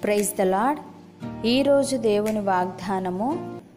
praise the lord ఈరోజు దేవుని వాగ్దానము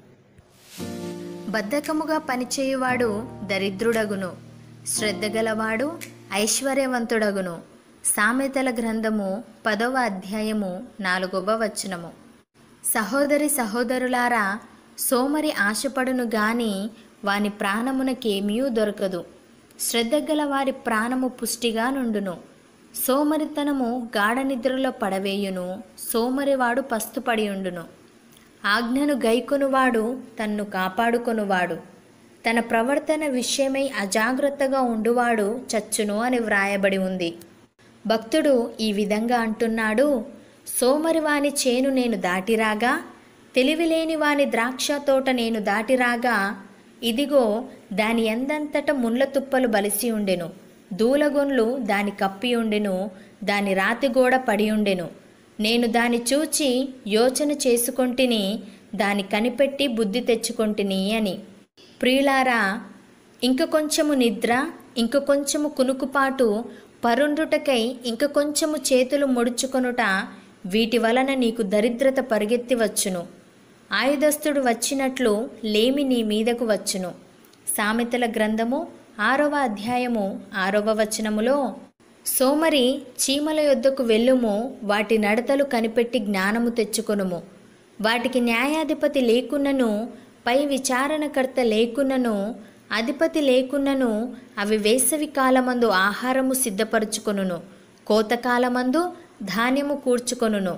బద్ధకముగా పనిచేయువాడు దరిద్రుడగును శ్రద్ధగలవాడు ఐశ్వర్యవంతుడగును సామెతల గ్రంథము పదవ అధ్యాయము నాలుగవ వచనము సహోదరి సహోదరులారా సోమరి ఆశపడును గాని వాని ప్రాణమునకేమీ దొరకదు శ్రద్ధగల వారి ప్రాణము పుష్టిగా నుండును సోమరితనము గాఢ నిద్రలో పడవేయును సోమరివాడు పస్తుపడి ఉండును ఆజ్ఞను గైకొనువాడు తన్ను కాపాడుకొనువాడు తన ప్రవర్తన విషయమై అజాగ్రత్తగా ఉండువాడు చచ్చును అని వ్రాయబడి ఉంది భక్తుడు ఈ విధంగా అంటున్నాడు సోమరివాని చేను నేను దాటిరాగా తెలివిలేని వాని ద్రాక్ష తోట నేను దాటిరాగా ఇదిగో దాని ఎందంతట ముండ్ల తుప్పలు బలిసి ఉండెను దూలగొన్లు దాని కప్పి ఉండెను దాని రాతిగోడ పడి ఉండెను నేను దాని చూచి యోచన చేసుకొంటిని దాని కనిపెట్టి బుద్ధి తెచ్చుకొంటిని అని ప్రియులారా ఇంక కొంచెము నిద్ర ఇంక కొంచెము కునుకుపాటు పరుండుటకై ఇంక కొంచెము చేతులు ముడుచుకొనుట వీటి వలన నీకు దరిద్రత పరిగెత్తి వచ్చును ఆయుధస్తుడు వచ్చినట్లు లేమి నీ మీదకు వచ్చును సామెతల గ్రంథము ఆరవ అధ్యాయము ఆరవ వచనములో సోమరి చీమల యొద్దకు వెళ్ళుము వాటి నడతలు కనిపెట్టి జ్ఞానము తెచ్చుకొనుము వాటికి న్యాయాధిపతి లేకున్నను పై విచారణకర్త లేకున్నను అధిపతి లేకున్నను అవి వేసవి కాలమందు ఆహారము సిద్ధపరచుకొనును కోతకాలమందు ధాన్యము కూర్చుకొనును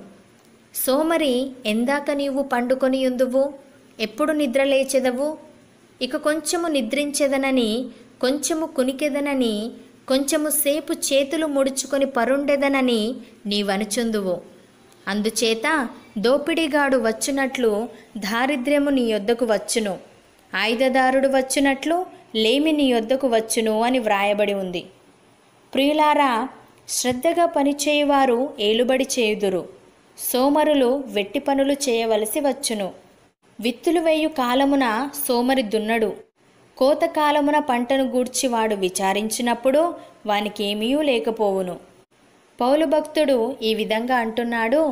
సోమరి ఎందాక నీవు పండుకొని ఉందువు ఎప్పుడు నిద్ర లేచెదవు ఇక కొంచెము నిద్రించెదనని కొంచెము కునికెదనని కొంచెము సేపు చేతులు ముడుచుకొని పరుండెదనని నీవనుచుందువు అందుచేత దోపిడీగాడు వచ్చునట్లు దారిద్ర్యము నీ యొద్దకు వచ్చును ఆయుధదారుడు వచ్చునట్లు లేమి నీ యొద్దకు వచ్చును అని వ్రాయబడి ఉంది ప్రియులారా శ్రద్ధగా పనిచేయువారు ఏలుబడి చేయుదురు సోమరులు వెట్టి పనులు చేయవలసి వచ్చును విత్తులు వేయు కాలమున సోమరి దున్నడు కోత కాలమున పంటను గూర్చి వాడు విచారించినప్పుడు వానికేమీ లేకపోవును పౌలు భక్తుడు ఈ విధంగా అంటున్నాడు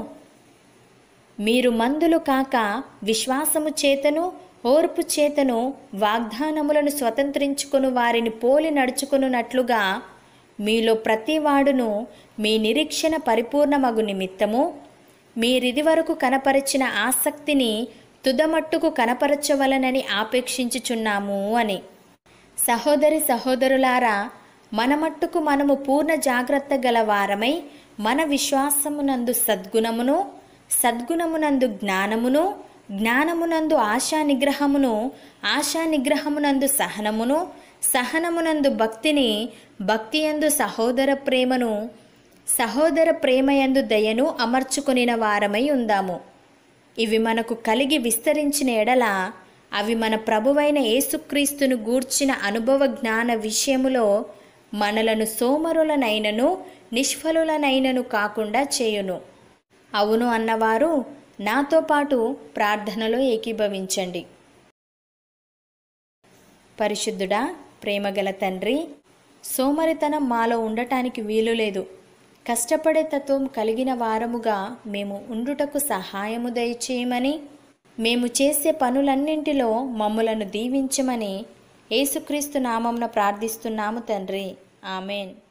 మీరు మందులు కాక విశ్వాసము చేతను ఓర్పు చేతను వాగ్దానములను స్వతంత్రించుకుని వారిని పోలి నడుచుకున్నట్లుగా మీలో ప్రతివాడును మీ నిరీక్షణ పరిపూర్ణమగు నిమిత్తము మీరిది వరకు కనపరిచిన ఆసక్తిని తుదమట్టుకు కనపరచవలనని ఆపేక్షించుచున్నాము అని సహోదరి సహోదరులారా మన మట్టుకు మనము పూర్ణ జాగ్రత్త గల వారమై మన విశ్వాసమునందు సద్గుణమును సద్గుణమునందు జ్ఞానమును జ్ఞానమునందు ఆశా నిగ్రహమును ఆశా నిగ్రహమునందు సహనమును సహనమునందు భక్తిని భక్తియందు సహోదర ప్రేమను సహోదర ప్రేమయందు దయను అమర్చుకొనిన వారమై ఉందాము ఇవి మనకు కలిగి విస్తరించిన ఎడల అవి మన ప్రభువైన యేసుక్రీస్తును గూర్చిన అనుభవ జ్ఞాన విషయములో మనలను సోమరులనైనను నిష్ఫలులనైనను కాకుండా చేయును అవును అన్నవారు నాతో పాటు ప్రార్థనలో ఏకీభవించండి పరిశుద్ధుడా ప్రేమగల తండ్రి సోమరితనం మాలో ఉండటానికి వీలు లేదు కష్టపడే తత్వం కలిగిన వారముగా మేము ఉండుటకు సహాయము దయచేయమని మేము చేసే పనులన్నింటిలో మమ్ములను దీవించమని యేసుక్రీస్తు నామంన ప్రార్థిస్తున్నాము తండ్రి ఆమెన్